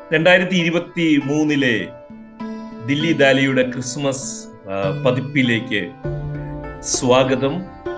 രണ്ടായിരത്തി ഇരുപത്തി മൂന്നിലെ ദില്ലി ദാലിയുടെ ക്രിസ്മസ് ആ, പതിപ്പിലേക്ക് സ്വാഗതം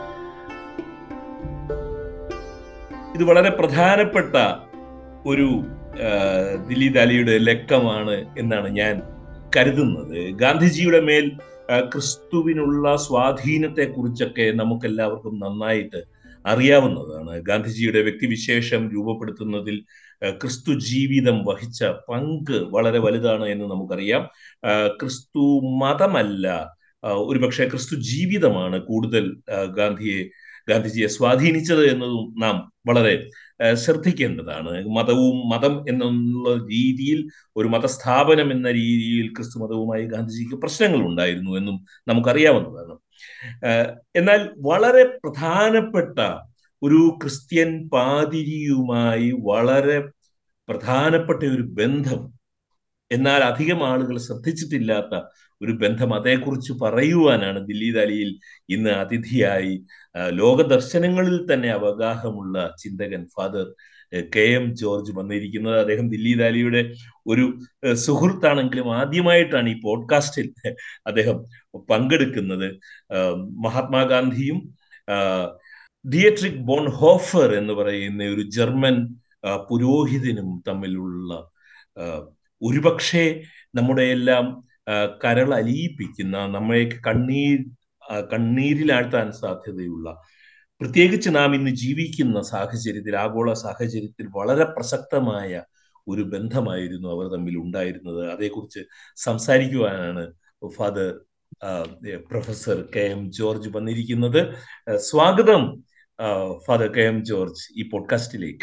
ഇത് വളരെ പ്രധാനപ്പെട്ട ഒരു ആ, ദില്ലി ദാലിയുടെ ലക്കമാണ് എന്നാണ് ഞാൻ കരുതുന്നത് ഗാന്ധിജിയുടെ മേൽ ആ, ക്രിസ്തുവിനുള്ള സ്വാധീനത്തെ കുറിച്ചൊക്കെ നമുക്കെല്ലാവർക്കും നന്നായിട്ട് അറിയാവുന്നതാണ് ഗാന്ധിജിയുടെ വ്യക്തിവിശേഷം രൂപപ്പെടുത്തുന്നതിൽ ആ, ക്രിസ്തു ജീവിതം വഹിച്ച പങ്ക് വളരെ വലുതാണ് എന്ന് നമുക്കറിയാം ആ, ക്രിസ്തു മതമല്ല ആ, ഒരുപക്ഷെ ക്രിസ്തു ജീവിതമാണ് കൂടുതൽ ആ, ഗാന്ധിയെ ഗാന്ധിജിയെ സ്വാധീനിച്ചത് എന്നതും നാം വളരെ ആ, ശ്രദ്ധിക്കേണ്ടതാണ് മതവും മതം എന്നുള്ള രീതിയിൽ ഒരു മതസ്ഥാപനം എന്ന രീതിയിൽ ക്രിസ്തു മതവുമായി ഗാന്ധിജിക്ക് പ്രശ്നങ്ങൾ ഉണ്ടായിരുന്നു എന്നും നമുക്കറിയാവുന്നതാണ് ആ, എന്നാൽ വളരെ പ്രധാനപ്പെട്ട ഒരു ക്രിസ്ത്യൻ പാതിരിയുമായി വളരെ പ്രധാനപ്പെട്ട ഒരു ബന്ധം എന്നാൽ അധികം ആളുകൾ ശ്രദ്ധിച്ചിട്ടില്ലാത്ത ഒരു ബന്ധം അതേക്കുറിച്ച് പറയുവാനാണ് ദില്ലി ദാലിയിൽ ഇന്ന് അതിഥിയായി ആ, ലോകദർശനങ്ങളിൽ തന്നെ അവഗാഹമുള്ള ചിന്തകൻ father A, K M George വന്നിരിക്കുന്നത് അദ്ദേഹം ദില്ലി ദാലിയുടെ ഒരു ഏഹ്, സുഹൃത്താണെങ്കിലും ആദ്യമായിട്ടാണ് ഈ പോഡ്കാസ്റ്റിൽ അദ്ദേഹം പങ്കെടുക്കുന്നത് ആഹ് മഹാത്മാഗാന്ധിയും ആഹ് ദിയട്രിക് ബോൺ ഹോഫർ എന്ന് പറയുന്ന ഒരു ജർമ്മൻ ആഹ് പുരോഹിതനും തമ്മിലുള്ള ആഹ് ഒരുപക്ഷെ നമ്മുടെ എല്ലാം ആഹ് കരളലിയിപ്പിക്കുന്ന നമ്മളെ കണ്ണീർ ആഹ് കണ്ണീരിലാഴ്ത്താൻ സാധ്യതയുള്ള പ്രത്യേകിച്ച് നാം ഇന്ന് ജീവിക്കുന്ന സാഹചര്യത്തിൽ ആഗോള സാഹചര്യത്തിൽ വളരെ പ്രസക്തമായ ഒരു ബന്ധമായിരുന്നു അവർ തമ്മിൽ ഉണ്ടായിരുന്നത് അതേക്കുറിച്ച് സംസാരിക്കുവാനാണ് father professor K M George വന്നിരിക്കുന്നത് ആഹ് സ്വാഗതം ഫാദർ കെ എം ജോർജ് ഈ പോഡ്കാസ്റ്റിലേക്ക്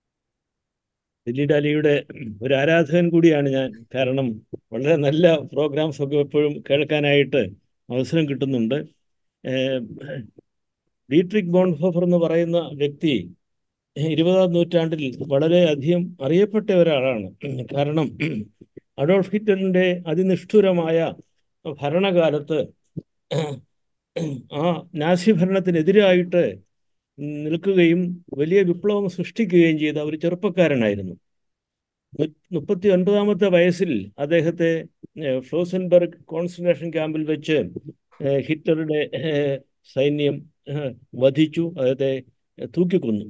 ദില്ലി ഡാലിയുടെ ഒരു ആരാധകൻ കൂടിയാണ് ഞാൻ കാരണം വളരെ നല്ല പ്രോഗ്രാംസ് ഒക്കെ എപ്പോഴും കേൾക്കാനായിട്ട് അവസരം കിട്ടുന്നുണ്ട് ഏഹ് ഡീട്രിക് ബോൺഹോഫർ എന്ന് പറയുന്ന വ്യക്തി ഇരുപതാം നൂറ്റാണ്ടിൽ വളരെ അധികം അറിയപ്പെട്ട ഒരാളാണ് കാരണം അഡോൾഫ് ഹിറ്റ്ലറിന്റെ അതിനിഷ്ഠുരമായ ഭരണകാലത്ത് ആ നാസി ഭരണത്തിനെതിരായിട്ട് നിൽക്കുകയും വലിയ വിപ്ലവം സൃഷ്ടിക്കുകയും ചെയ്ത ഒരു ചെറുപ്പക്കാരനായിരുന്നു മുപ്പത്തി ഒൻപതാമത്തെ വയസ്സിൽ അദ്ദേഹത്തെ ഏഹ്, ഫ്ലോസൻബർഗ് കോൺസെൻട്രേഷൻ ക്യാമ്പിൽ വെച്ച് ഏഹ്, ഹിറ്റ്ലറുടെ ഏഹ്, സൈന്യം ഏഹ്, വധിച്ചു അദ്ദേഹത്തെ തൂക്കിക്കൊന്നു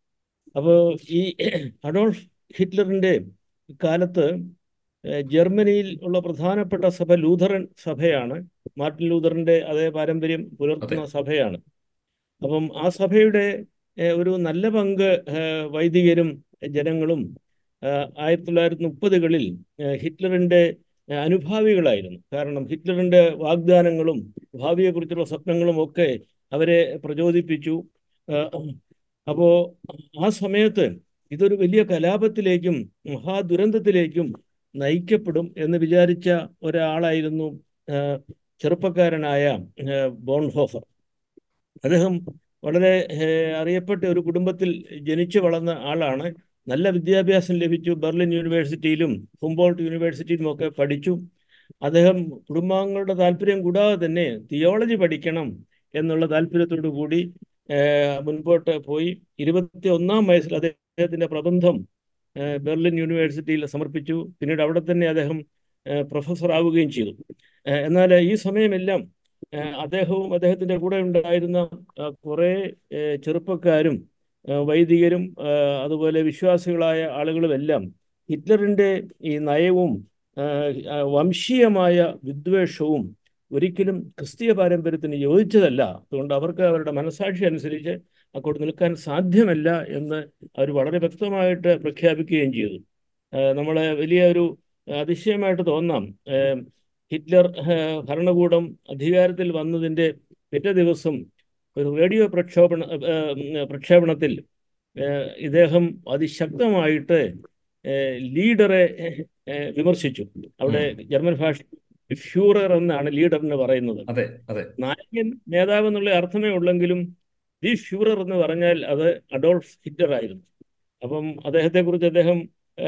അപ്പോൾ ഈ അഡോൾഫ് ഹിറ്റ്ലറിന്റെ കാലത്ത് ഏഹ്, ജർമ്മനിയിൽ ഉള്ള പ്രധാനപ്പെട്ട സഭ ലൂഥറൻ സഭയാണ് മാർട്ടിൻ ലൂഥറിന്റെ അതേ പാരമ്പര്യം പുലർത്തുന്ന സഭയാണ് അപ്പം ആ സഭയുടെ ഏഹ്, ഒരു നല്ല പങ്ക് ഏഹ്, വൈദികരും ജനങ്ങളും ഏഹ്, ആയിരത്തി തൊള്ളായിരത്തി മുപ്പതുകളിൽ ഹിറ്റ്ലറിന്റെ ഏഹ്, അനുഭാവികളായിരുന്നു കാരണം ഹിറ്റ്ലറിന്റെ വാഗ്ദാനങ്ങളും ഭാവിയെക്കുറിച്ചുള്ള സ്വപ്നങ്ങളും ഒക്കെ അവരെ പ്രചോദിപ്പിച്ചു ഏഹ്, അപ്പോ ആ സമയത്ത് ഇതൊരു വലിയ കലാപത്തിലേക്കും മഹാദുരന്തത്തിലേക്കും നയിക്കപ്പെടും എന്ന് വിചാരിച്ച ഒരാളായിരുന്നു ഏഹ്, ചെറുപ്പക്കാരനായ ഏഹ്, ബോൺഹോഫർ അദ്ദേഹം വളരെ ഏഹ്, അറിയപ്പെട്ട ഒരു കുടുംബത്തിൽ ജനിച്ചു വളർന്ന ആളാണ് നല്ല വിദ്യാഭ്യാസം ലഭിച്ചു ബെർലിൻ യൂണിവേഴ്സിറ്റിയിലും ഹുംബോൾട്ട് യൂണിവേഴ്സിറ്റിയിലും ഒക്കെ പഠിച്ചു അദ്ദേഹം കുടുംബാംഗങ്ങളുടെ താല്പര്യം കൂടാതെ തന്നെ തിയോളജി പഠിക്കണം എന്നുള്ള താല്പര്യത്തോടു കൂടി ഏഹ്, മുൻപോട്ട് പോയി ഇരുപത്തി ഒന്നാം വയസ്സിൽ അദ്ദേഹത്തിന്റെ പ്രബന്ധം ഏഹ്, ബെർലിൻ യൂണിവേഴ്സിറ്റിയിൽ സമർപ്പിച്ചു പിന്നീട് അവിടെ തന്നെ അദ്ദേഹം ഏഹ്, പ്രൊഫസർ ആവുകയും ചെയ്തു ഏഹ്, എന്നാൽ ഈ സമയമെല്ലാം ഏഹ്, അദ്ദേഹവും അദ്ദേഹത്തിന്റെ കൂടെ ഉണ്ടായിരുന്ന ഏഹ്, കുറേ ഏഹ്, ചെറുപ്പക്കാരും ഏഹ്, വൈദികരും ഏഹ്, അതുപോലെ വിശ്വാസികളായ ആളുകളുമെല്ലാം ഹിറ്റ്ലറിന്റെ ഈ നയവും ഏഹ്, ആ വംശീയമായ വിദ്വേഷവും ഒരിക്കലും ക്രിസ്തീയ പാരമ്പര്യത്തിന് യോജിച്ചതല്ല അതുകൊണ്ട് അവർക്ക് അവരുടെ മനസാക്ഷി അനുസരിച്ച് അങ്ങോട്ട് നിൽക്കാൻ സാധ്യമല്ല എന്ന് അവർ വളരെ വ്യക്തമായിട്ട് പ്രഖ്യാപിക്കുകയും ചെയ്തു ഏഹ്, നമ്മളെ വലിയ ഒരു അതിശയമായിട്ട് തോന്നാം ഏഹ്, ഹിറ്റ്ലർ ഏഹ്, ഭരണകൂടം അധികാരത്തിൽ വന്നതിൻ്റെ പിറ്റേ ദിവസം ഒരു റേഡിയോ പ്രക്ഷോഭണ ഏഹ്, പ്രക്ഷേപണത്തിൽ ഏഹ്, ഇദ്ദേഹം അതിശക്തമായിട്ട് ഏഹ്, ലീഡറെ ഏഹ്, വിമർശിച്ചു അവിടെ ജർമ്മൻ ഭാഷ ഫ്യൂറർ എന്നാണ് ലീഡറിന് പറയുന്നത് അതെ അതെ നായകൻ നേതാവ് എന്നുള്ള അർത്ഥമേ ഉള്ളെങ്കിലും ദി ഫ്യൂറർ എന്ന് പറഞ്ഞാൽ അത് അഡോൾഫ് ഹിറ്റ്ലർ ആയിരുന്നു അപ്പം അദ്ദേഹത്തെക്കുറിച്ച് അദ്ദേഹം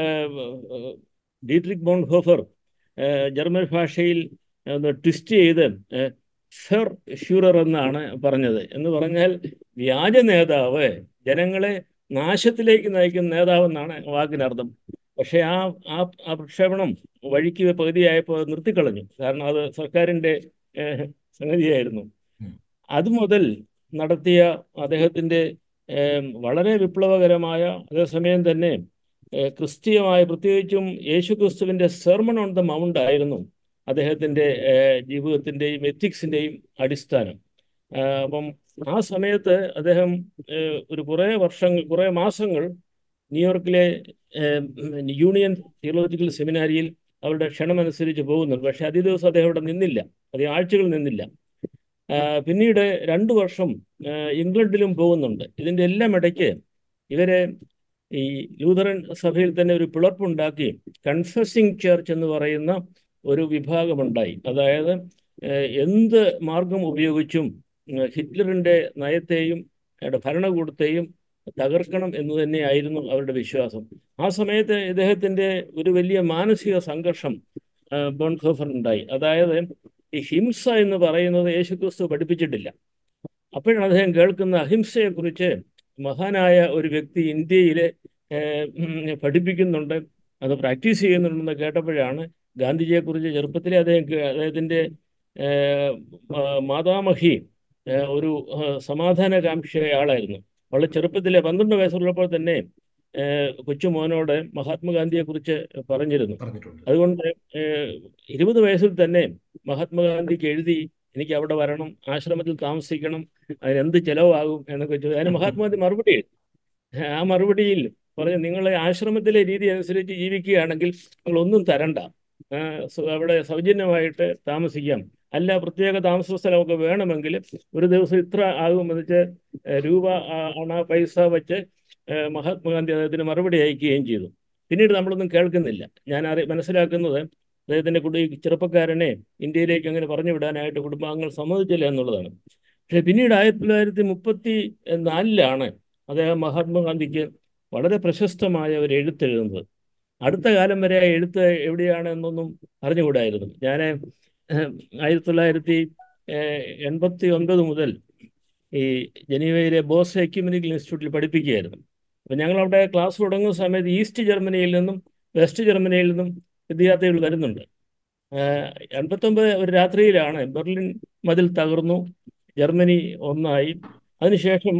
ഏഹ്, ഡീട്രിക് ബോൺ ഹോഫർ ഏഹ്, ജർമ്മൻ ഭാഷയിൽ ഒന്ന് ട്വിസ്റ്റ് ചെയ്ത് ഏഹ്, ഫെർ ഫ്യൂറർ എന്നാണ് പറഞ്ഞത് എന്ന് പറഞ്ഞാൽ വ്യാജ നേതാവ് ജനങ്ങളെ നാശത്തിലേക്ക് നയിക്കുന്ന നേതാവ് എന്നാണ് വാക്കിനർത്ഥം പക്ഷേ ആ ആ ആ പ്രക്ഷേപണം വഴിക്ക് പകുതിയായപ്പോൾ അത് നിർത്തിക്കളഞ്ഞു കാരണം അത് സർക്കാരിൻ്റെ ഏഹ്, സംഗതിയായിരുന്നു ഉം. അതുമുതൽ നടത്തിയ അദ്ദേഹത്തിൻ്റെ ഏഹ്, വളരെ വിപ്ലവകരമായ അതേസമയം തന്നെ ഏഹ്, ക്രിസ്തീയമായ പ്രത്യേകിച്ചും യേശു ക്രിസ്തുവിൻ്റെ സെർമൺ ഓൺ ദ മൗണ്ട് ആയിരുന്നു അദ്ദേഹത്തിൻ്റെ ഏഹ്, ജീവിതത്തിൻ്റെയും എത്തിക്സിൻ്റെയും അടിസ്ഥാനം ആഹ് അപ്പം ആ സമയത്ത് അദ്ദേഹം ഏഹ്, ഒരു കുറേ വർഷങ്ങൾ കുറേ മാസങ്ങൾ ന്യൂയോർക്കിലെ ഏഹ്, യൂണിയൻ തിയോളജിക്കൽ സെമിനാരിയിൽ അവരുടെ ക്ഷണമനുസരിച്ച് പോകുന്നുണ്ട് പക്ഷേ അധിക ദിവസം അദ്ദേഹം അവിടെ നിന്നില്ല അധികം ആഴ്ചകൾ നിന്നില്ല ആഹ് പിന്നീട് രണ്ടു വർഷം ആഹ് ഇംഗ്ലണ്ടിലും പോകുന്നുണ്ട് ഇതിൻ്റെ എല്ലാം ഇടയ്ക്ക് ഇവരെ ഈ ലൂതറൻ സഭയിൽ തന്നെ ഒരു പിളർപ്പുണ്ടാക്കി കൺഫസിങ് ചർച്ച് എന്ന് പറയുന്ന ഒരു വിഭാഗമുണ്ടായി അതായത് ഏഹ് എന്ത് മാർഗം ഉപയോഗിച്ചും ഏഹ് ഹിറ്റ്ലറിൻ്റെ നയത്തെയും അയാളുടെ ഭരണകൂടത്തെയും തകർക്കണം എന്ന് തന്നെയായിരുന്നു അവരുടെ വിശ്വാസം ആ സമയത്ത് ഇദ്ദേഹത്തിൻ്റെ ഒരു വലിയ മാനസിക സംഘർഷം ബോൺഹോഫർ ഉണ്ടായി അതായത് ഈ ഹിംസ എന്ന് പറയുന്നത് യേശുക്രിസ്തു പഠിപ്പിച്ചിട്ടില്ല അപ്പോഴാണ് അദ്ദേഹം കേൾക്കുന്ന അഹിംസയെക്കുറിച്ച് മഹാനായ ഒരു വ്യക്തി ഇന്ത്യയിൽ പഠിപ്പിക്കുന്നുണ്ട് അത് പ്രാക്ടീസ് ചെയ്യുന്നുണ്ടെന്ന് കേട്ടപ്പോഴാണ് ഗാന്ധിജിയെക്കുറിച്ച് ചെറുപ്പത്തിലെ അദ്ദേഹം കേ- അദ്ദേഹത്തിൻ്റെ ഏഹ്, മാ- മാതാമഹി ഏഹ്, ഒരു ഏഹ്, സമാധാനകാംക്ഷിയായ ആളായിരുന്നു വളരെ ചെറുപ്പത്തിലെ പന്ത്രണ്ട് വയസ്സുള്ളപ്പോൾ തന്നെ ഏഹ്, കൊച്ചുമോനോട് മഹാത്മാഗാന്ധിയെക്കുറിച്ച് പറഞ്ഞിരുന്നു പറഞ്ഞിട്ടുണ്ട് അതുകൊണ്ട് ഏഹ്, ഇരുപത് വയസ്സിൽ തന്നെ മഹാത്മാഗാന്ധിക്ക് എഴുതി എനിക്ക് അവിടെ വരണം ആശ്രമത്തിൽ താമസിക്കണം അതിനെന്ത് ചെലവാകും എന്നൊക്കെ ചോദിച്ചു അതിന് മഹാത്മാഗാന്ധി മറുപടി എഴുതി ആ മറുപടിയിൽ പറഞ്ഞു നിങ്ങളെ ആശ്രമത്തിലെ രീതി അനുസരിച്ച് ജീവിക്കുകയാണെങ്കിൽ നിങ്ങൾ ഒന്നും തരണ്ട ആ, സ- അവിടെ സൗജന്യമായിട്ട് താമസിക്കാം അല്ല പ്രത്യേക താമസ സ്ഥലമൊക്കെ വേണമെങ്കിൽ ഒരു ദിവസം ഇത്ര ആകുമെന്ന് വെച്ച് ഏഹ്, രൂപ ആ, അണ പൈസ വെച്ച് ഏഹ്, മഹാത്മാഗാന്ധി അദ്ദേഹത്തിന് മറുപടി അയക്കുകയും ചെയ്തു പിന്നീട് നമ്മളൊന്നും കേൾക്കുന്നില്ല ഞാൻ അറി മനസ്സിലാക്കുന്നത് അദ്ദേഹത്തിൻ്റെ കുടി ചെറുപ്പക്കാരനെ ഇന്ത്യയിലേക്ക് അങ്ങനെ പറഞ്ഞു വിടാനായിട്ട് കുടുംബാംഗങ്ങൾ സമ്മതിച്ചില്ല എന്നുള്ളതാണ് പക്ഷേ പിന്നീട് ആയിരത്തി തൊള്ളായിരത്തി മുപ്പത്തി നാലിലാണ് അദ്ദേഹം മഹാത്മാഗാന്ധിക്ക് വളരെ പ്രശസ്തമായ ഒരു എഴുത്തെഴുതുന്നത് അടുത്ത കാലം വരെ ആ എഴുത്ത് എവിടെയാണ് എന്നൊന്നും അറിഞ്ഞുകൂടായിരുന്നു ഞാൻ ആയിരത്തി തൊള്ളായിരത്തി എൺപത്തി ഒൻപത് മുതൽ ഈ ജനീവയിലെ ബോസ് എക്യുമെനിക്കൽ ഇൻസ്റ്റിറ്റ്യൂട്ടിൽ പഠിപ്പിക്കുകയായിരുന്നു അപ്പം ഞങ്ങളവിടെ ക്ലാസ് തുടങ്ങുന്ന സമയത്ത് ഈസ്റ്റ് ജർമ്മനിയിൽ നിന്നും വെസ്റ്റ് ജർമ്മനിയിൽ നിന്നും വിദ്യാർത്ഥികൾ വരുന്നുണ്ട് ആഹ് എൺപത്തൊമ്പത് ഒരു രാത്രിയിലാണ് ബെർലിൻ മതിൽ തകർന്നു ജർമ്മനി ഒന്നായി അതിനുശേഷം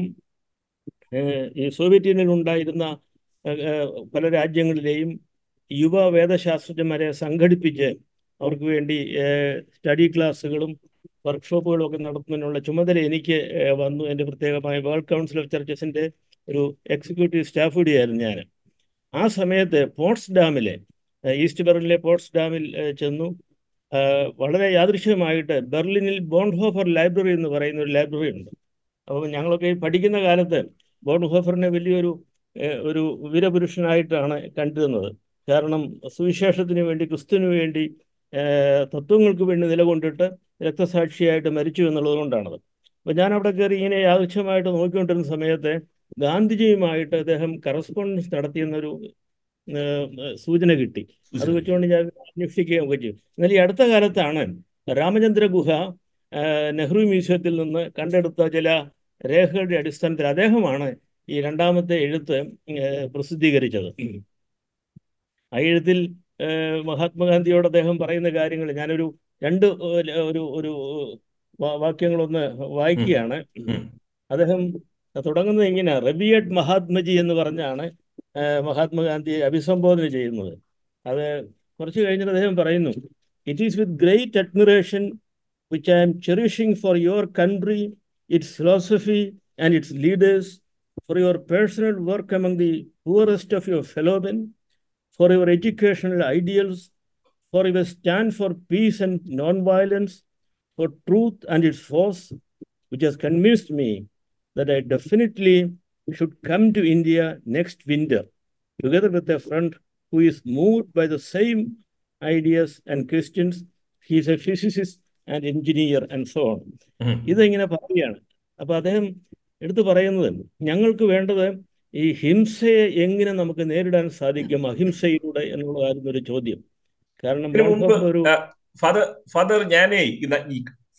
ഏഹ് ഈ സോവിയറ്റ് യൂണിയനിൽ ഉണ്ടായിരുന്ന ഏഹ് ഏഹ് പല രാജ്യങ്ങളിലെയും യുവ വേദശാസ്ത്രജ്ഞന്മാരെ സംഘടിപ്പിച്ച് അവർക്ക് വേണ്ടി ഏഹ് സ്റ്റഡി ക്ലാസ്സുകളും വർക്ക്ഷോപ്പുകളും ഒക്കെ നടത്തുന്നതിനുള്ള ചുമതല എനിക്ക് ഏഹ് വന്നു എൻ്റെ പ്രത്യേകമായ വേൾഡ് കൗൺസിൽ ഓഫ് ചർച്ചസിൻ്റെ ഒരു എക്സിക്യൂട്ടീവ് സ്റ്റാഫ് കൂടിയായിരുന്നു ഞാൻ ആ സമയത്ത് പോട്സ് ഡാമിലെ ഏഹ് ഈസ്റ്റ് ബെർലിനിലെ പോട്സ് ഡാമിൽ ഏഹ് ചെന്നു ആഹ് വളരെ യാദൃശ്യമായിട്ട് ബെർലിനിൽ ബോൺഹോഫർ ലൈബ്രറി എന്ന് പറയുന്ന ഒരു ലൈബ്രറി ഉണ്ട് അപ്പോൾ ഞങ്ങളൊക്കെ ഈ പഠിക്കുന്ന കാലത്ത് ബോൺഹോഫറിനെ വലിയൊരു ഏഹ്, ഒരു വീരപുരുഷനായിട്ടാണ് കണ്ടിരുന്നത് കാരണം സുവിശേഷത്തിന് വേണ്ടി ക്രിസ്തുവിന് വേണ്ടി ഏഹ്, തത്വങ്ങൾക്ക് വേണ്ടി നിലകൊണ്ടിട്ട് രക്തസാക്ഷിയായിട്ട് മരിച്ചു എന്നുള്ളത് കൊണ്ടാണത് അപ്പോൾ ഞാൻ അവിടെ കയറി ഇങ്ങനെ യാദൃച്ഛമായിട്ട് നോക്കിക്കൊണ്ടിരുന്ന സമയത്ത് ഗാന്ധിജിയുമായിട്ട് അദ്ദേഹം കറസ്പോണ്ടൻസ് നടത്തിയെന്നൊരു ഏഹ്, സൂചന കിട്ടി അത് സൂചന. വെച്ചുകൊണ്ട് ഞാൻ അന്വേഷിക്കുകയും ഒക്കെ ചെയ്തു എന്നാൽ ഈ അടുത്ത കാലത്താണ് രാമചന്ദ്ര ഗുഹ ഏഹ്, നെഹ്റു മ്യൂസിയത്തിൽ നിന്ന് കണ്ടെടുത്ത ചില രേഖകളുടെ അടിസ്ഥാനത്തിൽ അദ്ദേഹമാണ് ഈ രണ്ടാമത്തെ എഴുത്ത് ഏഹ്, പ്രസിദ്ധീകരിച്ചത് ആ എഴുത്തിൽ ഏഹ്, മഹാത്മാഗാന്ധിയോട് അദ്ദേഹം പറയുന്ന കാര്യങ്ങൾ ഞാനൊരു രണ്ട് ഏഹ്, ഒരു ഒരു വാ- വാക്യങ്ങളൊന്ന് വായിക്കുകയാണ് ഉം. അദ്ദേഹം തുടങ്ങുന്നത് ഇങ്ങനെ റബിയഡ് മഹാത്മജി എന്ന് പറഞ്ഞാണ് ഏഹ്, മഹാത്മാഗാന്ധിയെ അഭിസംബോധന ചെയ്യുന്നത് അത് കുറച്ച് കഴിഞ്ഞിട്ട് അദ്ദേഹം പറയുന്നു it is with great admiration which I'm cherishing for your country its philosophy and its leaders for your personal work among the poorest of your fellowmen for your educational ideals for your stand for peace and non-violence, for truth and its force, which has convinced me that I definitely should come to India next winter, together with a friend who is moved by the same ideas and questions. He is a physicist and engineer and so on. ഉം. ഇതിങ്ങനെ പറയുകയാണ് അപ്പൊ അദ്ദേഹം എടുത്തു പറയുന്നത് ഞങ്ങൾക്ക് വേണ്ടത് ഈ ഹിംസയെ എങ്ങനെ നമുക്ക് നേരിടാൻ സാധിക്കും അഹിംസയിലൂടെ എന്നുള്ളതായിരുന്നു ഒരു ചോദ്യം കാരണം ഇതിനു മുമ്പ് ബോൺഹോഫർ ഒരു ആ, ഫാദർ ഫാദർ ഞാനേ ഇത- ഈ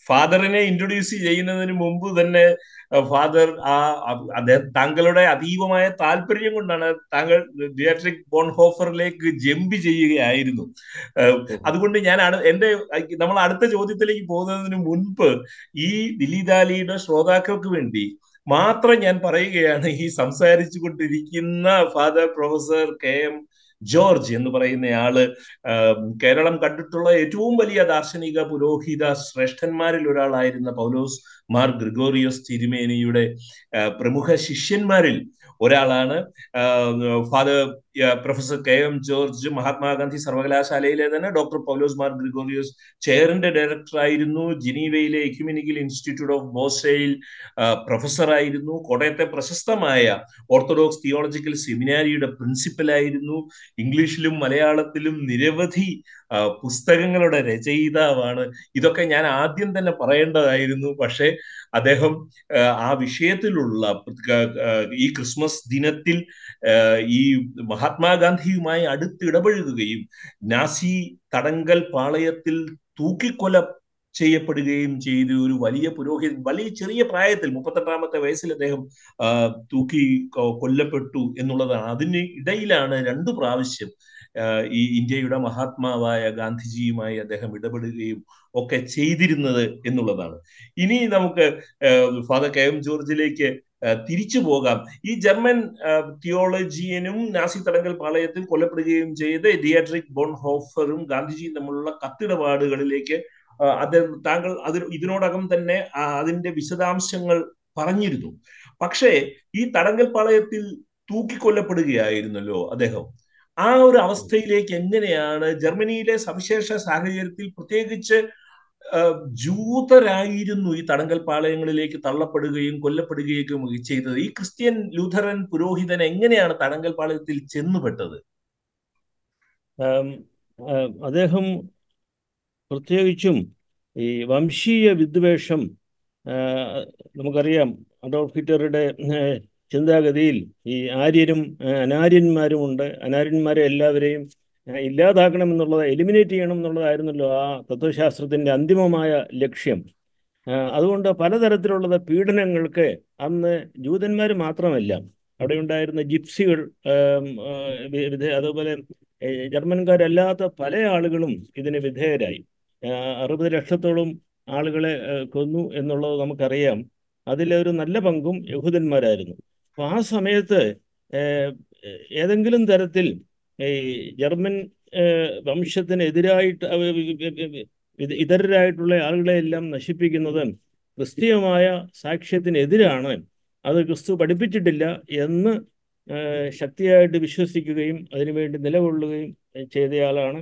ഫാദറിനെ ഇൻട്രൊഡ്യൂസ് ചെയ്യുന്നതിന് മുമ്പ് തന്നെ ഫാദർ ആ അദ്ദേഹം താങ്കളുടെ അതീവമായ താല്പര്യം കൊണ്ടാണ് താങ്കൾ ഡിയാട്രിക് ബോൺഹോഫറിലേക്ക് ജമ്പ് ചെയ്യുകയായിരുന്നു അതുകൊണ്ട് ഞാൻ എന്റെ നമ്മൾ അടുത്ത ചോദ്യത്തിലേക്ക് പോകുന്നതിന് മുൻപ് ഈ ദിലീദാലിയുടെ ശ്രോതാക്കൾക്ക് വേണ്ടി മാത്രം ഞാൻ പറയുകയാണ് ഈ സംസാരിച്ചു കൊണ്ടിരിക്കുന്ന father professor K M George എന്ന് പറയുന്നയാള് കേരളം കണ്ടിട്ടുള്ള ഏറ്റവും വലിയ ദാർശനിക പുരോഹിത ശ്രേഷ്ഠന്മാരിൽ ഒരാളായിരുന്ന പൗലോസ് മാർ ഗ്രിഗോറിയോസ് തിരുമേനിയുടെ പ്രമുഖ ശിഷ്യന്മാരിൽ ഒരാളാണ് father professor K M George Mahatma Gandhi സർവകലാശാലയിലെ തന്നെ ഡോക്ടർ പൗലോസ് മാർ ഗ്രിഗോറിയോസ് ചെയറിന്റെ ഡയറക്ടർ ആയിരുന്നു ജിനീവയിലെ എക്യുമിനിക്കൽ ഇൻസ്റ്റിറ്റ്യൂട്ട് ഓഫ് ബോസയിൽ പ്രൊഫസർ ആയിരുന്നു കോട്ടയത്തെ പ്രശസ്തമായ ഓർത്തഡോക്സ് തിയോളജിക്കൽ സെമിനാരിയുടെ പ്രിൻസിപ്പൽ ആയിരുന്നു ഇംഗ്ലീഷിലും മലയാളത്തിലും നിരവധി പുസ്തകങ്ങളുടെ രചയിതാവാണ് ഇതൊക്കെ ഞാൻ ആദ്യം തന്നെ പറയേണ്ടതായിരുന്നു പക്ഷേ അദ്ദേഹം ആ വിഷയത്തിലുള്ള ഈ ക്രിസ്മസ് ദിനത്തിൽ ഈ മഹാത്മാഗാന്ധിയുമായി അടുത്തിടപഴകുകയും നാസി തടങ്കൽ പാളയത്തിൽ തൂക്കിക്കൊല ചെയ്യപ്പെടുകയും ചെയ്തു ഒരു വലിയ പുരോഹിതൻ വലിയ ചെറിയ പ്രായത്തിൽ മുപ്പത്തെട്ടാമത്തെ വയസ്സിൽ അദ്ദേഹം തൂക്കി കൊല്ലപ്പെട്ടു എന്നുള്ളതാണ് അതിന് ഇടയിലാണ് രണ്ടു പ്രാവശ്യം ഈ ഇന്ത്യയുടെ മഹാത്മാവായ ഗാന്ധിജിയുമായി അദ്ദേഹം ഇടപെടുകയും ഒക്കെ ചെയ്തിരുന്നത് എന്നുള്ളതാണ് ഇനി നമുക്ക് ഫാദർ കെ എം ജോർജിലേക്ക് തിരിച്ചു പോകാം ഈ ജർമ്മൻ തിയോളജിയനും നാസി തടങ്കൽ പാളയത്തിൽ കൊല്ലപ്പെടുകയും ചെയ്ത് ഡിയാട്രിക് ബോൺഹോഫറും ഗാന്ധിജിയും തമ്മിലുള്ള കത്തിടപാടുകളിലേക്ക് അദ്ദേഹം താങ്കൾ അതിൽ ഇതിനോടകം തന്നെ അതിന്റെ വിശദാംശങ്ങൾ പറഞ്ഞിരുന്നു പക്ഷേ ഈ തടങ്കൽ പാളയത്തിൽ തൂക്കിക്കൊല്ലപ്പെടുകയായിരുന്നല്ലോ അദ്ദേഹം ആ ഒരു അവസ്ഥയിലേക്ക് എങ്ങനെയാണ് ജർമ്മനിയിലെ സവിശേഷ സാഹചര്യത്തിൽ പ്രത്യേകിച്ച് ജൂതരായിരുന്നു ഈ തടങ്കൽ പാളയങ്ങളിലേക്ക് തള്ളപ്പെടുകയും കൊല്ലപ്പെടുകയും ചെയ്തത് ഈ ക്രിസ്ത്യൻ ലൂഥറൻ പുരോഹിതൻ എങ്ങനെയാണ് തടങ്കൽ പാളയത്തിൽ ചെന്നുപെട്ടത് അദ്ദേഹം പ്രത്യേകിച്ചും ഈ വംശീയ വിദ്വേഷം നമുക്കറിയാം അഡോൾഫ് ഹിറ്ററുടെ ചിന്താഗതിയിൽ ഈ ആര്യരും അനാര്യന്മാരുമുണ്ട് അനാര്യന്മാരെ എല്ലാവരെയും ഇല്ലാതാക്കണം എന്നുള്ളത് എലിമിനേറ്റ് ചെയ്യണം എന്നുള്ളതായിരുന്നല്ലോ ആ തത്വശാസ്ത്രത്തിൻ്റെ അന്തിമമായ ലക്ഷ്യം അതുകൊണ്ട് പലതരത്തിലുള്ള പീഡനങ്ങൾക്ക് അന്ന് ജൂതന്മാർ മാത്രമല്ല അവിടെ ഉണ്ടായിരുന്ന ജിപ്സികൾ അതുപോലെ ജർമ്മൻകാരല്ലാത്ത പല ആളുകളും ഇതിന് വിധേയരായി അറുപത് ലക്ഷത്തോളം ആളുകളെ കൊന്നു എന്നുള്ളത് നമുക്കറിയാം അതിലൊരു നല്ല പങ്കും യഹൂദന്മാരായിരുന്നു അപ്പോൾ ആ സമയത്ത് ഏതെങ്കിലും തരത്തിൽ ഈ ജർമ്മൻ വംശത്തിനെതിരായിട്ട് ഇതരരായിട്ടുള്ള ആളുകളെ എല്ലാം നശിപ്പിക്കുന്നത് ക്രിസ്തീയമായ സാക്ഷ്യത്തിനെതിരാണ് അത് ക്രിസ്തു പഠിപ്പിച്ചിട്ടില്ല എന്ന് ശക്തിയായിട്ട് വിശ്വസിക്കുകയും അതിനുവേണ്ടി നിലകൊള്ളുകയും ചെയ്തയാളാണ്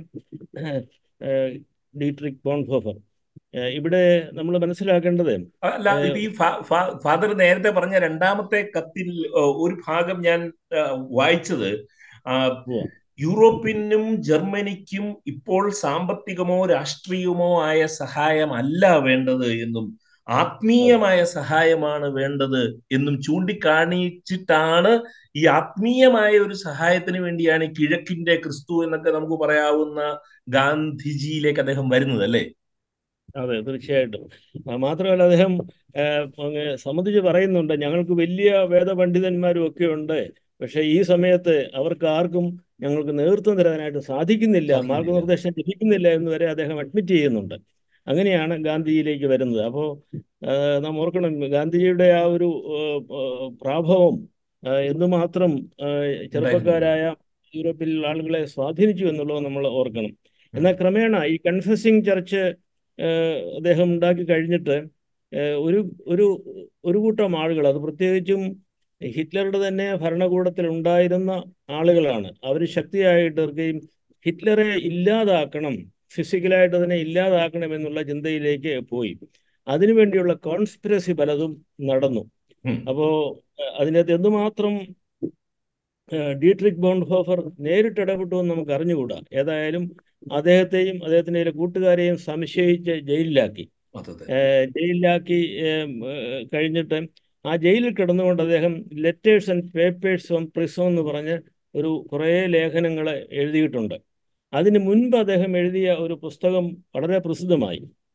ഡീട്രിക് ബോൺഹോഫർ ഇവിടെ നമ്മൾ മനസ്സിലാക്കേണ്ടത് അല്ല ഇത് ഈ ഫാദർ നേരത്തെ പറഞ്ഞ രണ്ടാമത്തെ കത്തിൽ ഒരു ഭാഗം ഞാൻ വായിച്ചത് യൂറോപ്പിനും ജർമ്മനിക്കും ഇപ്പോൾ സാമ്പത്തികമോ രാഷ്ട്രീയമോ ആയ സഹായമല്ല വേണ്ടത് എന്നും ആത്മീയമായ സഹായമാണ് വേണ്ടത് എന്നും ചൂണ്ടിക്കാണിച്ചിട്ടാണ് ഈ ആത്മീയമായ ഒരു സഹായത്തിന് വേണ്ടിയാണ് കിഴക്കിന്റെ ക്രിസ്തു എന്നൊക്കെ നമുക്ക് പറയാവുന്ന ഗാന്ധിജിയിലേക്ക് അദ്ദേഹം വരുന്നത് അല്ലേ അതെ തീർച്ചയായിട്ടും മാത്രമല്ല അദ്ദേഹം സമ്മതിച്ച് പറയുന്നുണ്ട് ഞങ്ങൾക്ക് വലിയ വേദപണ്ഡിതന്മാരും ഒക്കെ ഉണ്ട് പക്ഷെ ഈ സമയത്ത് അവർക്ക് ആർക്കും ഞങ്ങൾക്ക് നേതൃത്വം തരാനായിട്ട് സാധിക്കുന്നില്ല മാർഗനിർദ്ദേശം ലഭിക്കുന്നില്ല എന്ന് വരെ അദ്ദേഹം അഡ്മിറ്റ് ചെയ്യുന്നുണ്ട് അങ്ങനെയാണ് ഗാന്ധിജിയിലേക്ക് വരുന്നത് അപ്പോൾ നാം ഓർക്കണം ഗാന്ധിജിയുടെ ആ ഒരു പ്രാഭവം എന്തുമാത്രം ചെറുപ്പക്കാരായ യൂറോപ്പിൽ ആളുകളെ സ്വാധീനിച്ചു എന്നുള്ളത് നമ്മൾ ഓർക്കണം എന്നാൽ ക്രമേണ ഈ കൺഫസിങ് ചർച്ച് അദ്ദേഹം ഉണ്ടാക്കി കഴിഞ്ഞിട്ട് ഒരു ഒരു ഒരു കൂട്ടം ആളുകൾ അത് പ്രത്യേകിച്ചും ഹിറ്റ്ലറുടെ തന്നെ ഭരണകൂടത്തിൽ ഉണ്ടായിരുന്ന ആളുകളാണ് അവർ ശക്തിയായിട്ട് ഇറക്കുകയും ഹിറ്റ്ലറെ ഇല്ലാതാക്കണം ഫിസിക്കലായിട്ട് തന്നെ ഇല്ലാതാക്കണം എന്നുള്ള ചിന്തയിലേക്ക് പോയി അതിനുവേണ്ടിയുള്ള കോൺസ്പിറസി പലതും നടന്നു അപ്പോ അതിനകത്ത് എന്തുമാത്രം ഡീട്രിക് ബോൺഹോഫർ നേരിട്ട് ഇടപെട്ടു എന്ന് നമുക്ക് അറിഞ്ഞുകൂടാ ഏതായാലും അദ്ദേഹത്തെയും അദ്ദേഹത്തിന്റെ കൂട്ടുകാരെയും സംശയിച്ച് ജയിലിലാക്കി ജയിലിലാക്കി കഴിഞ്ഞിട്ട് ആ ജയിലിൽ കിടന്നുകൊണ്ട് അദ്ദേഹം letters and papers on prison എന്ന് പറഞ്ഞ് ഒരു കുറേ ലേഖനങ്ങൾ എഴുതിയിട്ടുണ്ട് അതിന് മുൻപ് അദ്ദേഹം എഴുതിയ ഒരു പുസ്തകം വളരെ പ്രസിദ്ധമായി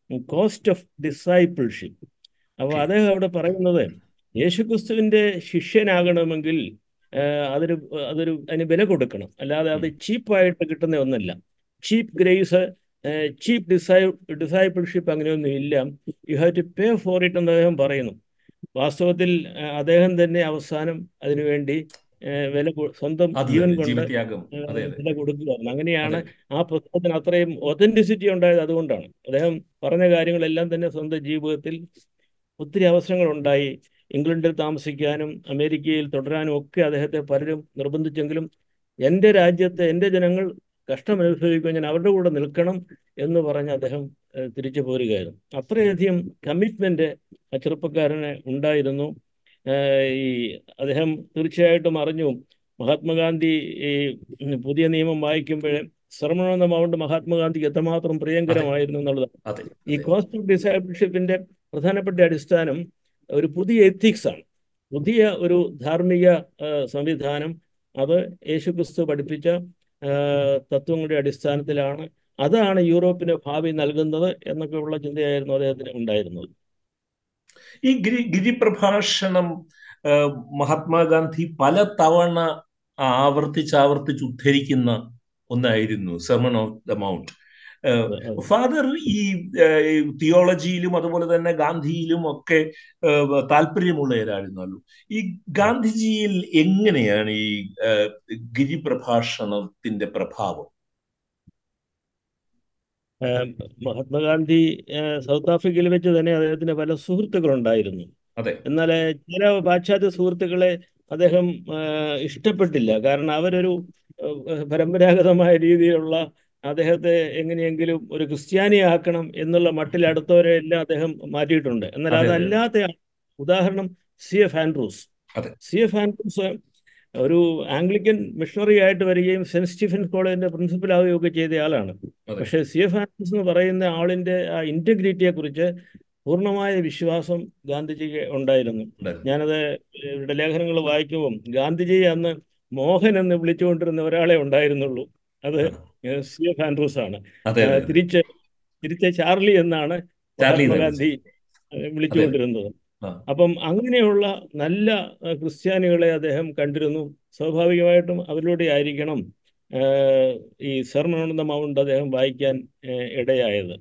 കോസ്റ്റ് ഓഫ് ഡിസൈപ്പിൾഷിപ്പ് അപ്പോൾ Okay. അദ്ദേഹം അവിടെ പറയുന്നത് യേശുക്രിസ്തുവിൻ്റെ ശിഷ്യനാകണമെങ്കിൽ ആ, അതൊരു അതൊരു അതിന് വില കൊടുക്കണം അല്ലാതെ അത് ചീപ്പായിട്ട് കിട്ടുന്ന ഒന്നല്ല ചീപ്പ് ഗ്രേസ് ചീപ്പ് ഡിസൈ ഡിസൈപ്പിൾഷിപ്പ് അങ്ങനെയൊന്നും ഇല്ല you have to pay for it എന്ന് അദ്ദേഹം പറയുന്നു വാസ്തവത്തിൽ ആ, അദ്ദേഹം തന്നെ അവസാനം അതിനുവേണ്ടി ആ, വില കൊ- സ്വന്തം അത് ജീവൻ തന്നെ കൊണ്ട് ജീവത്യാഗം ആ, അതെ അതെ വില കൊടുക്കുകയായിരുന്നു അങ്ങനെയാണ് അതെ ആ പുസ്തകത്തിന് അത്രയും ഒതന്റിസിറ്റി ഉണ്ടായത് അതുകൊണ്ടാണ് അദ്ദേഹം പറഞ്ഞ കാര്യങ്ങളെല്ലാം തന്നെ സ്വന്തം ജീവിതത്തിൽ ഒത്തിരി അവസരങ്ങളുണ്ടായി ഇംഗ്ലണ്ടിൽ താമസിക്കാനും അമേരിക്കയിൽ തുടരാനും ഒക്കെ അദ്ദേഹത്തെ പലരും നിർബന്ധിച്ചെങ്കിലും എൻ്റെ രാജ്യത്തെ എൻ്റെ ജനങ്ങൾ കഷ്ടം അനുഭവിക്കുക ഞാൻ അവരുടെ കൂടെ നിൽക്കണം എന്ന് പറഞ്ഞ് അദ്ദേഹം ഏഹ്, തിരിച്ചു പോരുകയായിരുന്നു അത്രയധികം കമ്മിറ്റ്മെൻ്റ് ആ ചെറുപ്പക്കാരന് ഉണ്ടായിരുന്നു ഏഹ്, ഈ അദ്ദേഹം തീർച്ചയായിട്ടും അറിഞ്ഞു മഹാത്മാഗാന്ധി ഈ പുതിയ നിയമം വായിക്കുമ്പോൾ ശ്രമണം എന്ന മൗണ്ട് മഹാത്മാഗാന്ധിക്ക് എത്രമാത്രം പ്രിയങ്കരമായിരുന്നു എന്നുള്ളത് അതെ ഈ അതെ കോസ്റ്റ് ഓഫ് ഡിസൈബിൾഷിപ്പിന്റെ പ്രധാനപ്പെട്ട അടിസ്ഥാനം ഒരു പുതിയ എത്തിക്സ് ആണ് പുതിയ ഒരു ധാർമ്മിക ആ, സംവിധാനം അത് യേശുക്രിസ്തു പഠിപ്പിച്ച ആ, തത്വങ്ങളുടെ അടിസ്ഥാനത്തിലാണ് അതാണ് യൂറോപ്പിന് ഭാവി നൽകുന്നത് എന്നൊക്കെ ഉള്ള ചിന്തയായിരുന്നു അദ്ദേഹത്തിന് ഉണ്ടായിരുന്നത് ഈ ഗിരി ഗിരിപ്രഭാഷണം ആ, മഹാത്മാഗാന്ധി പല തവണ ആവർത്തിച്ചാവർത്തിച്ച് ഉദ്ധരിക്കുന്ന ഒന്നായിരുന്നു സെർമൺ ഓഫ് ദ മൗണ്ട് അതെ, അതെ. ഫാദർ ഈ തിയോളജിയിലും അതുപോലെ തന്നെ ഗാന്ധിയിലും ഒക്കെ ആ, താല്പര്യമുള്ള ഒരാളായിരുന്നല്ലോ ഈ ഗാന്ധിജിയിൽ എങ്ങനെയാണ് ഈ ആ, ഗിരിപ്രഭാഷണത്തിന്റെ പ്രഭാവം ആ, മഹാത്മാഗാന്ധി ആ, സൗത്ത് ആഫ്രിക്കയിൽ വെച്ച് തന്നെ അദ്ദേഹത്തിന് പല സുഹൃത്തുക്കളുണ്ടായിരുന്നു അതെ എന്നാൽ ചില പാശ്ചാത്യ സുഹൃത്തുക്കളെ അദ്ദേഹം ആ, ഇഷ്ടപ്പെട്ടില്ല കാരണം അവരൊരു ആ, പരമ്പരാഗതമായ രീതിയിലുള്ള അദ്ദേഹത്തെ എങ്ങനെയെങ്കിലും ഒരു ക്രിസ്ത്യാനിയാക്കണം എന്നുള്ള മട്ടിൽ അടുത്തവരെ എല്ലാം അദ്ദേഹം മാറ്റിയിട്ടുണ്ട് എന്നാൽ അതെ, അതെ. അതല്ലാത്ത ആൾ- ഉദാഹരണം സി എഫ് ആൻഡ്രൂസ് അതെ. സി എഫ് ആൻഡ്രൂസ് ഒരു ആംഗ്ലിക്കൻ മിഷണറി ആയിട്ട് വരികയും സെന്റ് സ്റ്റീഫൻസ് കോളേജിന്റെ പ്രിൻസിപ്പൽ ആവുകയും ഒക്കെ ചെയ്ത ആളാണ് അതെ. പക്ഷേ സി എഫ് ആൻഡ്രൂസ് എന്ന് പറയുന്ന ആളിന്റെ ആ ഇന്റഗ്രിറ്റിയെ കുറിച്ച് പൂർണ്ണമായ വിശ്വാസം ഗാന്ധിജിക്ക് ഉണ്ടായിരുന്നു ഉണ്ടായിരുന്നു. ഞാനത് ഇവരുടെ ലേഖനങ്ങൾ വായിക്കുമ്പം ഗാന്ധിജി അന്ന് മോഹൻ എന്ന് വിളിച്ചുകൊണ്ടിരുന്ന ഒരാളെ ഉണ്ടായിരുന്നുള്ളൂ അത് സി എഫ് ആൻഡ്രൂസ് ആണ് അതെ ആ, അതെ തിരിച്ച് തിരിച്ച് ചാർലി എന്നാണ് ചാർലി എന്നാണ് മഹാത്മാഗാന്ധി ആ, വിളിച്ചുകൊണ്ടിരുന്നത് ആ. അപ്പം അങ്ങനെയുള്ള നല്ല ആ, ക്രിസ്ത്യാനികളെ അദ്ദേഹം കണ്ടിരുന്നു സ്വാഭാവികമായിട്ടും അവരിലൂടെ ആയിരിക്കണം ആ, ഈ സെർമൺ ഓൺ ദ മൗണ്ട് അദ്ദേഹം വായിക്കാൻ ആ, ഇടയായത്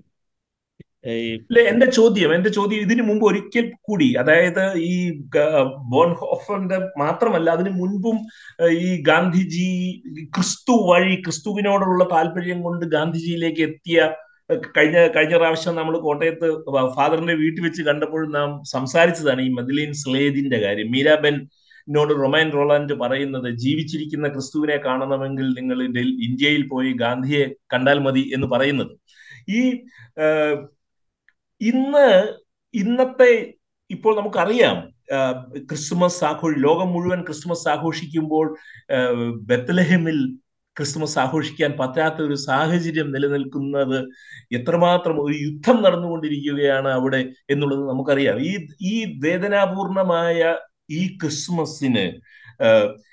ഈ ഇല്ല എന്റെ ചോദ്യം എന്റെ ചോദ്യം ഇതിനു മുമ്പ് ഒരിക്കൽ കൂടി അതായത് ഈ ഗ- ബോൺഹോഫറിന്റെ മാത്രമല്ല അതിനു മുൻപും ഏഹ്, ഈ ഗാന്ധിജി ക്രിസ്തു വഴി ക്രിസ്തുവിനോടുള്ള താല്പര്യം കൊണ്ട് ഗാന്ധിജിയിലേക്ക് എത്തിയ ഏഹ്, കഴിഞ്ഞ കഴിഞ്ഞ പ്രാവശ്യം നമ്മൾ കോട്ടയത്ത് ഫ- ഫാദറിന്റെ വീട്ടിൽ വെച്ച് കണ്ടപ്പോൾ നാം സംസാരിച്ചതാണ് ഈ മദിലീൻ സ്ലേദിന്റെ കാര്യം മീരാബെൻ നോട് റൊമാൻ റോളാൻഡ് പറയുന്നത് ജീവിച്ചിരിക്കുന്ന ക്രിസ്തുവിനെ കാണണമെങ്കിൽ നിങ്ങൾ ഡൽ- ഇന്ത്യയിൽ പോയി ഗാന്ധിയെ കണ്ടാൽ മതി എന്ന് പറയുന്നത് ഈ ഏഹ്, ഇന്ന് ഇന്നത്തെ ഇപ്പോൾ നമുക്കറിയാം ആ, ക്രിസ്മസ് ആഘോഷി ലോകം മുഴുവൻ ക്രിസ്മസ് ആഘോഷിക്കുമ്പോൾ ആ, ബത്ലഹേമിൽ ക്രിസ്മസ് ആഘോഷിക്കാൻ പറ്റാത്ത ഒരു സാഹചര്യം നിലനിൽക്കുന്നത് എത്രമാത്രം ഒരു യുദ്ധം നടന്നുകൊണ്ടിരിക്കുകയാണ് അവിടെ എന്നുള്ളത് നമുക്കറിയാം ഈ ഈ വേദനാപൂർണമായ ഈ ക്രിസ്മസിന് ആ,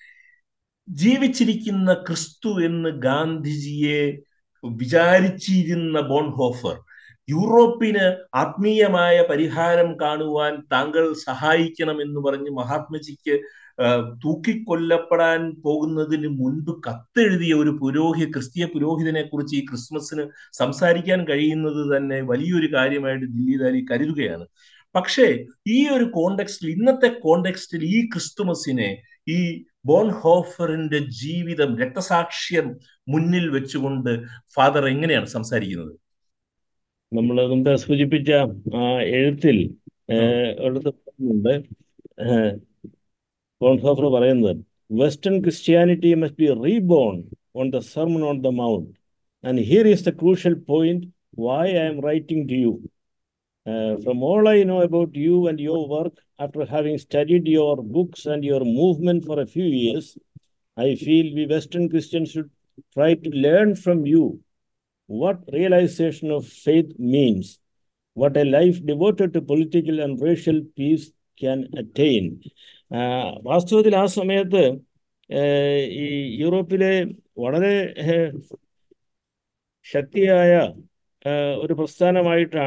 ജീവിച്ചിരിക്കുന്ന ക്രിസ്തു എന്ന് ഗാന്ധിജിയെ വിചാരിച്ചിരുന്ന ബോൺഹോഫർ യൂറോപ്പിന് ആത്മീയമായ പരിഹാരം കാണുവാൻ താങ്കൾ സഹായിക്കണം എന്ന് പറഞ്ഞ് മഹാത്മജിക്ക് ആ, തൂക്കിക്കൊല്ലപ്പെടാൻ പോകുന്നതിന് മുൻപ് കത്തെഴുതിയ ഒരു പുരോഹിത ക്രിസ്തീയ പുരോഹിതനെ കുറിച്ച് ഈ ക്രിസ്മസിന് സംസാരിക്കാൻ കഴിയുന്നത് തന്നെ വലിയൊരു കാര്യമായിട്ട് ദില്ലി ദാലി കരുതുകയാണ് പക്ഷേ ഈ ഒരു കോണ്ടെക്സ്റ്റിൽ ഇന്നത്തെ കോണ്ടെക്സ്റ്റിൽ ഈ ക്രിസ്തുമസിനെ ഈ ബോൺഹോഫറിന്റെ ജീവിതം രക്തസാക്ഷ്യം മുന്നിൽ വെച്ചുകൊണ്ട് ഫാദർ എങ്ങനെയാണ് സംസാരിക്കുന്നത് നമ്മൾ മുമ്പ് സൂചിപ്പിച്ച ആ എഴുത്തിൽ ഏഹ്, ഒരിടത്ത് പറയുന്നുണ്ട് ഏഹ്, ബോൺഹോഫർ പറയുന്നത് western Christianity must be reborn on the sermon on the mount and here is the crucial point why I'm writing to you from all I know about you and your work after having studied your books and your movement for a few years I feel we western Christians should try to learn from you what realization of faith means, what a life devoted to political and racial peace can attain. ആഹ് വാസ്തവത്തിൽ ആ സമയത്ത് ഏഹ് ഈ യൂറോപ്പിലെ വളരെ ഏഹ് ശക്തിയായ ഏഹ് ഒരു പ്രസ്ഥാനമായിട്ടാണ്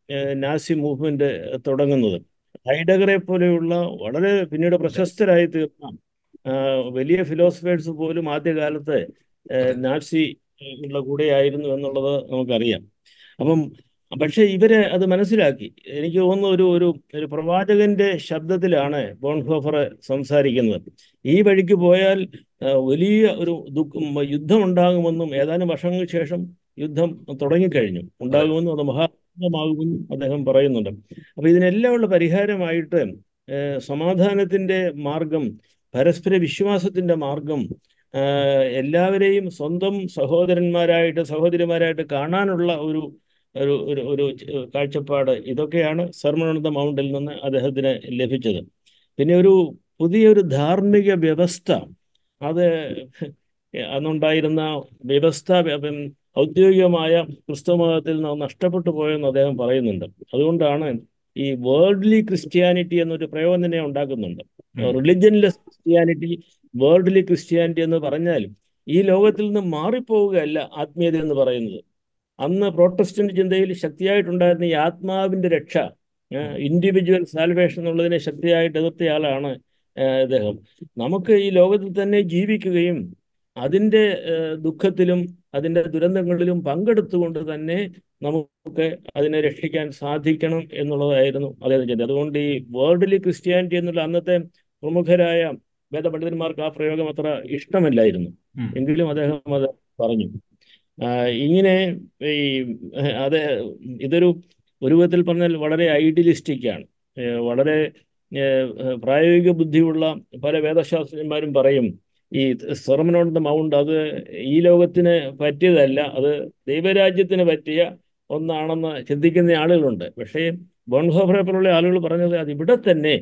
ഏഹ്, Nazi movement തുടങ്ങുന്നത് ഹൈഡഗറെ പോലെയുള്ള വളരെ പിന്നീട് പ്രശസ്തരായി തീർന്ന ആ, വലിയ ഫിലോസഫേഴ്സ് പോലും ആദ്യകാലത്ത് ഏഹ്, അതെ നാസി ഉള്ള കൂടെയായിരുന്നു എന്നുള്ളത് നമുക്കറിയാം അപ്പം പക്ഷേ ഇവര് അത് മനസ്സിലാക്കി എനിക്ക് തോന്നുന്നു ഒരു ഒരു ഒരു പ്രവാചകന്റെ ശബ്ദത്തിലാണ് ബോൺഹോഫർ സംസാരിക്കുന്നത് ഈ വഴിക്ക് പോയാൽ ആ, വലിയ ഒരു ദുഃഖം യുദ്ധം ഉണ്ടാകുമെന്നും ഏതാനും വർഷങ്ങൾക്ക് ശേഷം യുദ്ധം തുടങ്ങിക്കഴിഞ്ഞു അതെ ഉണ്ടാകുമെന്നും അത് മഹായുദ്ധമാകുമെന്നും അദ്ദേഹം പറയുന്നുണ്ട് അപ്പൊ ഇതിനെല്ലാമുള്ള പരിഹാരമായിട്ട് ഏഹ്, സമാധാനത്തിന്റെ മാർഗം പരസ്പര വിശ്വാസത്തിന്റെ മാർഗം ആഹ്, എല്ലാവരെയും സ്വന്തം സഹോദരന്മാരായിട്ട് സഹോദരിമാരായിട്ട് കാണാനുള്ള ഒരു ഒരു ഒരു ഒരു കാഴ്ചപ്പാട് ഇതൊക്കെയാണ് സർമൺ ഓൺ ദ മൗണ്ടിൽ നിന്ന് അദ്ദേഹത്തിന് ലഭിച്ചത് പിന്നെ ഒരു പുതിയൊരു ധാർമ്മിക വ്യവസ്ഥ അത് അന്നുണ്ടായിരുന്ന വ്യവസ്ഥ ഉം, ഔദ്യോഗികമായ ക്രിസ്തുമതത്തിൽ നിന്ന് നഷ്ടപ്പെട്ടു പോയെന്ന് അദ്ദേഹം പറയുന്നുണ്ട് അതുകൊണ്ടാണ് ഈ വേൾഡ്ലി ക്രിസ്ത്യാനിറ്റി എന്നൊരു പ്രയോഗം തന്നെ ഉണ്ടാക്കുന്നുണ്ട് ഉം. റിലിജൻലെസ് ക്രിസ്ത്യാനിറ്റി വേൾഡ്ലി ക്രിസ്ത്യാനിറ്റി എന്ന് പറഞ്ഞാലും ഈ ലോകത്തിൽ നിന്ന് മാറിപ്പോവുകയല്ല ആത്മീയത എന്ന് പറയുന്നത് അന്ന് പ്രോട്ടസ്റ്റന്റ് ചിന്തയിൽ ശക്തിയായിട്ടുണ്ടായിരുന്ന ഈ ആത്മാവിന്റെ രക്ഷ ഇൻഡിവിജ്വൽ സാൽവേഷൻ എന്നുള്ളതിനെ ശക്തിയായിട്ട് എതിർത്തയാളാണ് ഏഹ്, ഇദ്ദേഹം നമുക്ക് ഈ ലോകത്തിൽ തന്നെ ജീവിക്കുകയും അതിൻ്റെ ഏഹ്, ദുഃഖത്തിലും അതിൻ്റെ ദുരന്തങ്ങളിലും പങ്കെടുത്തുകൊണ്ട് തന്നെ നമുക്ക് അതിനെ രക്ഷിക്കാൻ സാധിക്കണം എന്നുള്ളതായിരുന്നു അദ്ദേഹം ചിന്ത അതുകൊണ്ട് ഈ വേൾഡ്ലി ക്രിസ്ത്യാനിറ്റി എന്നുള്ള അന്നത്തെ പ്രമുഖരായ വേദപണ്ഡിതന്മാർക്ക് ആ പ്രയോഗം അത്ര ഇഷ്ടമല്ലായിരുന്നു ഉം. എങ്കിലും അദ്ദേഹം അത് പറഞ്ഞു ആ, ഇങ്ങനെ ഈ ഏഹ്, അത് ഇതൊരു ഒരു വിധത്തിൽ പറഞ്ഞാൽ വളരെ ഐഡിയലിസ്റ്റിക് ആണ് ഏഹ്, വളരെ ഏഹ്, ഏഹ്, പ്രായോഗിക ബുദ്ധിയുള്ള പല വേദശാസ്ത്രജ്ഞന്മാരും പറയും ഈ സെർമൺ ഓൺ ദ മൗണ്ട് അത് ഈ ലോകത്തിന് പറ്റിയതല്ല അത് ദൈവരാജ്യത്തിന് പറ്റിയ ഒന്നാണെന്ന് ചിന്തിക്കുന്ന ആളുകളുണ്ട് പക്ഷേ ബോൺഹോഫറെ പോലുള്ള ആളുകൾ പറഞ്ഞത് അത് ഇവിടെ തന്നെ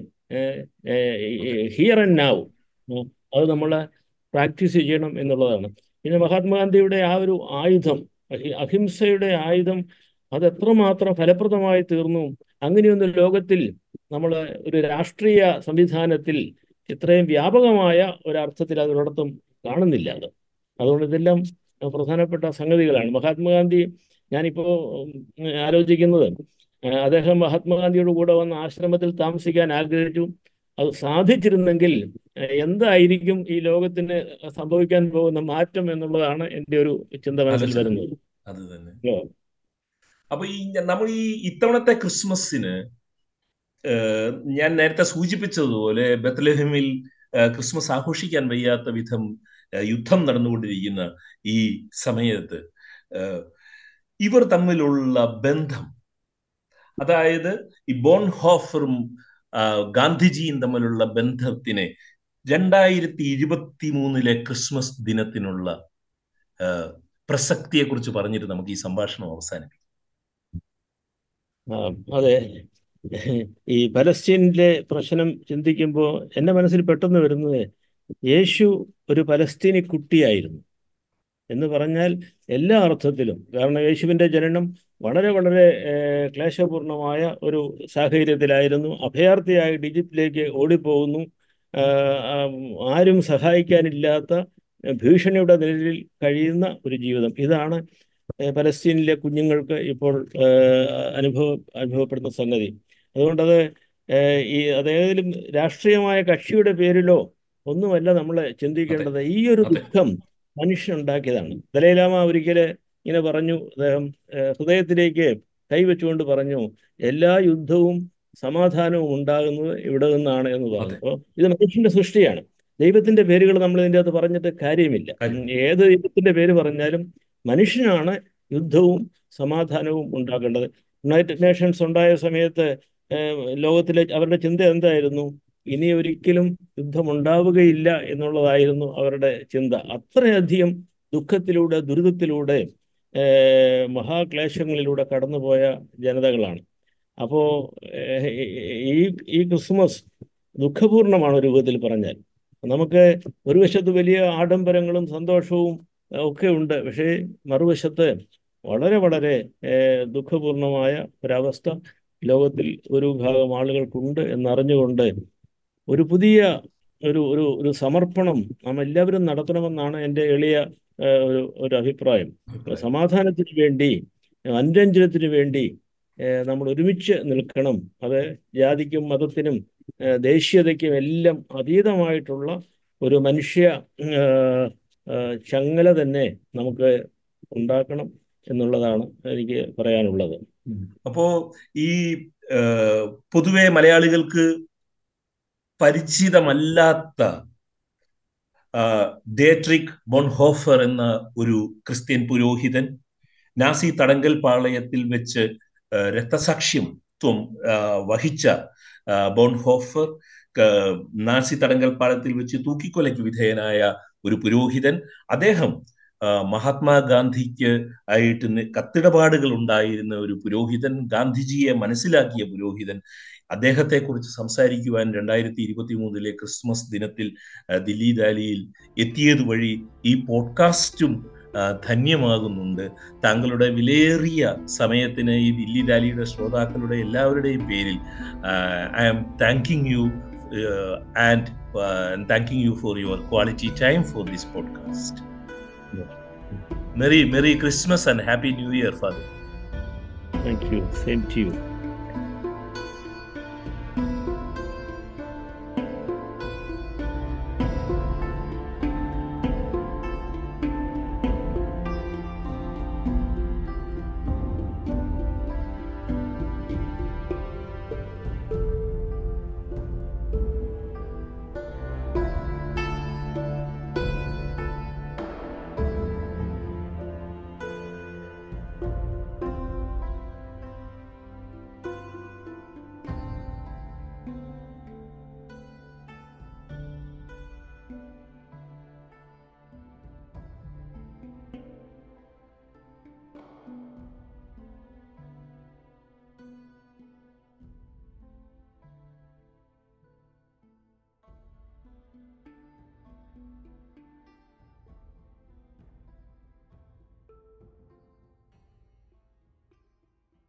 ഹിയർ ആൻഡ് നാവ് അത് നമ്മൾ പ്രാക്ടീസ് ചെയ്യണം എന്നുള്ളതാണ് പിന്നെ മഹാത്മാഗാന്ധിയുടെ ആ ഒരു ആയുധം അഹി- അഹിംസയുടെ ആയുധം അത് എത്രമാത്രം ഫലപ്രദമായി തീർന്നു അങ്ങനെയൊന്നും ലോകത്തിൽ നമ്മൾ ഒരു രാഷ്ട്രീയ സംവിധാനത്തിൽ ഇത്രയും വ്യാപകമായ ഒരർത്ഥത്തിൽ അതിനോടൊപ്പം കാണുന്നില്ല അത് അതുകൊണ്ട് ഇതെല്ലാം പ്രധാനപ്പെട്ട സംഗതികളാണ് മഹാത്മാഗാന്ധി ഞാനിപ്പോൾ ആലോചിക്കുന്നത് ഏഹ് അദ്ദേഹം മഹാത്മാഗാന്ധിയുടെ കൂടെ വന്ന് ആശ്രമത്തിൽ താമസിക്കാൻ ആഗ്രഹിച്ചു അത് സാധിച്ചിരുന്നെങ്കിൽ ഏഹ് എന്തായിരിക്കും ഈ ലോകത്തിന് സംഭവിക്കാൻ പോകുന്ന മാറ്റം എന്നുള്ളതാണ് എൻ്റെ ഒരു ചിന്ത മനസ്സിൽ അത് വരുന്നത് അത് തന്നെ യോ. അപ്പൊ ഈ നമ്മൾ ഈ ഇത്തവണത്തെ ക്രിസ്മസിന് ഏഹ്, ഞാൻ നേരത്തെ സൂചിപ്പിച്ചതുപോലെ ബത്ലഹേമിൽ ഏഹ്, ക്രിസ്മസ് ആഘോഷിക്കാൻ വയ്യാത്ത വിധം ഏഹ്, യുദ്ധം നടന്നുകൊണ്ടിരിക്കുന്ന ഈ സമയത്ത് ഏഹ്, ഇവർ തമ്മിലുള്ള ബന്ധം അതായത് ഈ ബോൺഹോഫറും ആ, ഗാന്ധിജിയും തമ്മിലുള്ള ബന്ധത്തിനെ രണ്ടായിരത്തി ഇരുപത്തി മൂന്നിലെ ക്രിസ്മസ് ദിനത്തിനുള്ള പ്രസക്തിയെ കുറിച്ച് പറഞ്ഞിട്ട് നമുക്ക് ഈ സംഭാഷണം അവസാനിപ്പിക്കാം ആ, അതെ ഈ പലസ്തീനിലെ പ്രശ്നം ചിന്തിക്കുമ്പോൾ എൻ്റെ മനസ്സിൽ പെട്ടെന്ന് വരുന്നത് യേശു ഒരു പലസ്തീനി കുട്ടിയായിരുന്നു എന്ന് പറഞ്ഞാൽ എല്ലാ അർത്ഥത്തിലും കാരണം യേശുവിൻ്റെ ജനനം വളരെ വളരെ ഏഹ്, ക്ലേശപൂർണമായ ഒരു സാഹചര്യത്തിലായിരുന്നു അഭയാർത്ഥിയായിട്ട് ഈജിപ്തിലേക്ക് ഓടിപ്പോകുന്നു ആഹ്, ആം, ആരും സഹായിക്കാനില്ലാത്ത ഭീഷണിയുടെ നിഴലിൽ കഴിയുന്ന ഒരു ജീവിതം ഇതാണ് ഏഹ്, പലസ്തീനിലെ കുഞ്ഞുങ്ങൾക്ക് ഇപ്പോൾ ഏഹ്, അനുഭവ അനുഭവപ്പെടുന്ന സംഗതി അതുകൊണ്ടത് ഏഹ്, ഈ അതേതെങ്കിലും രാഷ്ട്രീയമായ കക്ഷിയുടെ പേരിലോ ഒന്നുമല്ല നമ്മൾ അതെ ചിന്തിക്കേണ്ടത് ഈ ഒരു അതെ ദുഃഖം മനുഷ്യനുണ്ടാക്കിയതാണ് ദലൈലാമ ഒരിക്കല് ഇങ്ങനെ പറഞ്ഞു അദ്ദേഹം ഏഹ്, ഹൃദയത്തിലേക്ക് കൈവച്ചുകൊണ്ട് പറഞ്ഞു എല്ലാ യുദ്ധവും സമാധാനവും ഉണ്ടാകുന്നത് ഇവിടെ നിന്നാണ് എന്ന് പറഞ്ഞു അതെ അപ്പോൾ ഇത് മനുഷ്യന്റെ സൃഷ്ടിയാണ് ദൈവത്തിന്റെ പേരുകൾ നമ്മൾ ഇതിൻ്റെ അകത്ത് പറഞ്ഞിട്ട് കാര്യമില്ല ഉം, കാര്യം ഏത് ദൈവത്തിന്റെ പേര് പറഞ്ഞാലും മനുഷ്യനാണ് യുദ്ധവും സമാധാനവും ഉണ്ടാക്കേണ്ടത് യുണൈറ്റഡ് നേഷൻസ് ഉണ്ടായ സമയത്ത് ഏഹ്, ലോകത്തിലെ അവരുടെ ചിന്ത എന്തായിരുന്നു ഇനി ഒരിക്കലും യുദ്ധം ഉണ്ടാവുകയില്ല എന്നുള്ളതായിരുന്നു അവരുടെ ചിന്ത അത്രയധികം ദുഃഖത്തിലൂടെ ദുരിതത്തിലൂടെ ഏഹ്, മഹാക്ലേശങ്ങളിലൂടെ കടന്നുപോയ ജനതകളാണ് അപ്പോൾ ഈ ഈ ക്രിസ്മസ് ദുഃഖപൂർണമാണ് ഒരു വിധത്തിൽ പറഞ്ഞാൽ നമുക്ക് ഒരു വശത്ത് വലിയ ആഡംബരങ്ങളും സന്തോഷവും ഏഹ്, ഒക്കെ ഉണ്ട് പക്ഷേ മറുവശത്ത് വളരെ വളരെ ഏഹ്, ദുഃഖപൂർണമായ ഒരവസ്ഥ ലോകത്തിൽ ഒരു വിഭാഗം ആളുകൾക്കുണ്ട് എന്നറിഞ്ഞുകൊണ്ട് ഒരു പുതിയ ഒരു ഒരു ഒരു സമർപ്പണം നാം എല്ലാവരും നടത്തണമെന്നാണ് എൻ്റെ എളിയ ഏഹ്, ഒരു ഒരു അഭിപ്രായം അഭിപ്രായം സമാധാനത്തിന് വേണ്ടി അനുരഞ്ജനത്തിന് വേണ്ടി ഏഹ് നമ്മൾ ഒരുമിച്ച് നിൽക്കണം അത് ജാതിക്കും മതത്തിനും ഏഹ് ദേശീയതയ്ക്കും എല്ലാം അതീതമായിട്ടുള്ള ഒരു മനുഷ്യ ഏഹ് ഏഹ് ചങ്ങല തന്നെ നമുക്ക് ഉണ്ടാക്കണം എന്നുള്ളതാണ് എനിക്ക് പറയാനുള്ളത് അപ്പോ ഈ ഏഹ്, പൊതുവെ മലയാളികൾക്ക് പരിചിതമല്ലാത്ത ആ, ഡേട്രിക് ബോൺഹോഫർ എന്ന ഒരു ക്രിസ്ത്യൻ പുരോഹിതൻ നാസി തടങ്കൽ പാളയത്തിൽ വെച്ച് ആ, രക്തസാക്ഷിത്വം ആ, വഹിച്ച ആ, ബോൺഹോഫർ ക- നാസി തടങ്കൽ പാളയത്തിൽ വെച്ച് തൂക്കിക്കൊലയ്ക്ക് വിധേയനായ ഒരു പുരോഹിതൻ അദ്ദേഹം ആ, മഹാത്മാഗാന്ധിക്ക് ആയിട്ട് നി- കത്തിടപാടുകൾ ഉണ്ടായിരുന്ന ഒരു പുരോഹിതൻ ഗാന്ധിജിയെ മനസ്സിലാക്കിയ പുരോഹിതൻ അദ്ദേഹത്തെ കുറിച്ച് സംസാരിക്കുവാൻ രണ്ടായിരത്തി ഇരുപത്തി മൂന്നിലെ ക്രിസ്മസ് ദിനത്തിൽ ആ, ദില്ലി ദാലിയിൽ എത്തിയത് വഴി ഈ പോഡ്കാസ്റ്റും ആ, ധന്യമാകുന്നുണ്ട് താങ്കളുടെ വിലയേറിയ സമയത്തിന് ഈ ദില്ലി ദാലിയുടെ ശ്രോതാക്കളുടെ എല്ലാവരുടെയും പേരിൽ I am thanking you and thanking you for your quality time for this podcast merry merry Christmas and happy new year father thank you same to U